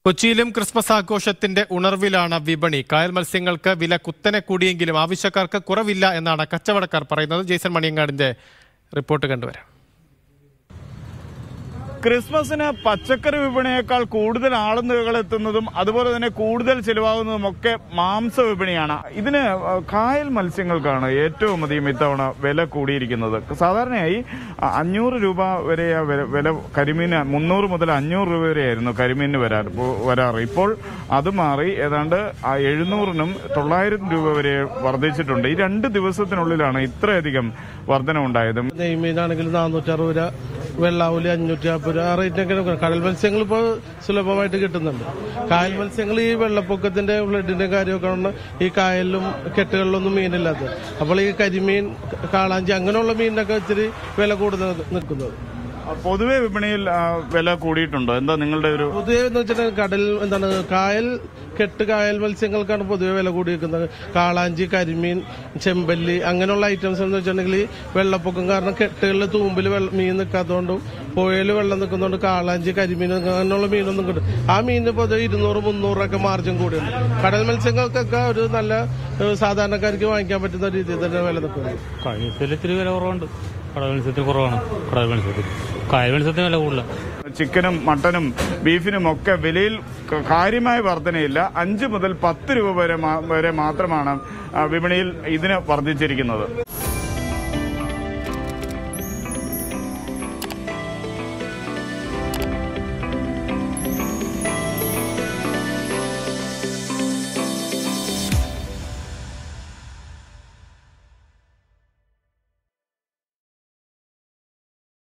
കൊച്ചിയിലും ക്രിസ്മസ് ആഘോഷത്തിന്റെ ഉണർവിലാണ് വിപണി കായൽ മത്സ്യങ്ങൾക്ക് വില കുത്തനെ കൂടിയെങ്കിലും ആവശ്യക്കാർക്ക് കുറവില്ല എന്നാണ് കച്ചവടക്കാർ പറയുന്നത് ജെയ്സൺ മണിയങ്ങാടിന്റെ റിപ്പോർട്ട് കണ്ടുവരാം ക്രിസ്മസിന് പച്ചക്കറി വിപണിയേക്കാൾ കൂടുതൽ ആളുകൾ എത്തുന്നതും അതുപോലെ തന്നെ കൂടുതൽ ചിലവാകുന്നതും ഒക്കെ മാംസ വിപണിയാണ് ഇതിന് കായൽ മത്സ്യങ്ങൾക്കാണ് ഏറ്റവും അധികം ഇത്തവണ വില കൂടിയിരിക്കുന്നത് സാധാരണയായി അ- അഞ്ഞൂറ് രൂപ വരെ ആ വില- വില കരിമീന് മുന്നൂറ് മുതൽ അഞ്ഞൂറ് രൂപ വരെയായിരുന്നു കരിമീനിന് വരാ വരാറ് ഇപ്പോൾ അത് മാറി ഏതാണ്ട് ആ എഴുന്നൂറിനും തൊള്ളായിരം രൂപ വരെ വർദ്ധിച്ചിട്ടുണ്ട് ഈ രണ്ട് ദിവസത്തിനുള്ളിലാണ് ഇത്രയധികം വർധനമുണ്ടായത് നെയ്മീനാണെങ്കിൽ നാനൂറ്ററുപത് രൂപ വെള്ളാവൂലി അഞ്ഞൂറ്റി നാൽപ്പത് രൂപ ആ റേറ്റിനൊക്കെ നമുക്ക് കടൽ മത്സ്യങ്ങൾ ഇപ്പോൾ സുലഭമായിട്ട് കിട്ടുന്നുണ്ട് കായൽ മത്സ്യങ്ങൾ ഈ വെള്ളപ്പൊക്കത്തിന്റെ ഫ്ലഡിന്റെ കാര്യമൊക്കെ കൊണ്ട് ഈ കായലിലും കെട്ടുകളിലൊന്നും മീനില്ലാത്തത് അപ്പോൾ ഈ കരിമീൻ കാളാഞ്ചി അങ്ങനെയുള്ള മീനിനൊക്കെ ഇച്ചിരി വില കൂടുതൽ നിൽക്കുന്നത് പൊതുവെ വിപണിയിൽ ആ, വില കൂടിയിട്ടുണ്ടോ എന്താ നിങ്ങളുടെ ഒരു പൊതുവെ എന്ന് വെച്ചിട്ടുണ്ടെങ്കിൽ കടൽ എന്താണ് കായൽ കെട്ട് കായൽ മത്സ്യങ്ങൾക്കാണ് പൊതുവെ വില കൂടി നിൽക്കുന്നത് കാളാഞ്ചി കരിമീൻ ചെമ്പല്ലി അങ്ങനെയുള്ള ഐറ്റംസ് എന്ന് വെച്ചിട്ടുണ്ടെങ്കിൽ ഈ വെള്ളപ്പൊക്കം കാരണം കെട്ടുകളിൽ തൂമ്പിൽ വെള്ളം മീൻ നിൽക്കാത്തതുകൊണ്ടും പുഴയിൽ വെള്ളം നിൽക്കുന്നതുകൊണ്ട് കാളാഞ്ചി കരിമീൻ അങ്ങനെയുള്ള മീനൊന്നും കിട്ടും ആ മീനിന് പൊതുവെ ഇരുന്നൂറ് മുന്നൂറൊക്കെ മാർജിൻ കൂടിയുണ്ട് കടൽ മത്സ്യങ്ങൾക്കൊക്കെ ഒരു നല്ല ഏഹ്, സാധാരണക്കാർക്ക് വാങ്ങിക്കാൻ പറ്റുന്ന രീതിയിൽ തന്നെ വില നിൽക്കുന്നത് കഴിയത്തിൽ ഇത്തിരി വില കുറവുണ്ട് കടൽ മത്സ്യത്തിന് കുറവാണ് കടൽ മത്സ്യത്തിൽ കായൽ മത്സ്യത്തിന് വില കൂടുതലാണ് ചിക്കനും മട്ടനും ബീഫിനും ഒക്കെ വിലയിൽ ക- കാര്യമായ വർധനയില്ല അഞ്ച് മുതൽ പത്ത് രൂപ വരെ മാ- വരെ മാത്രമാണ് ആ, വിപണിയിൽ ഇതിന് വർദ്ധിച്ചിരിക്കുന്നത്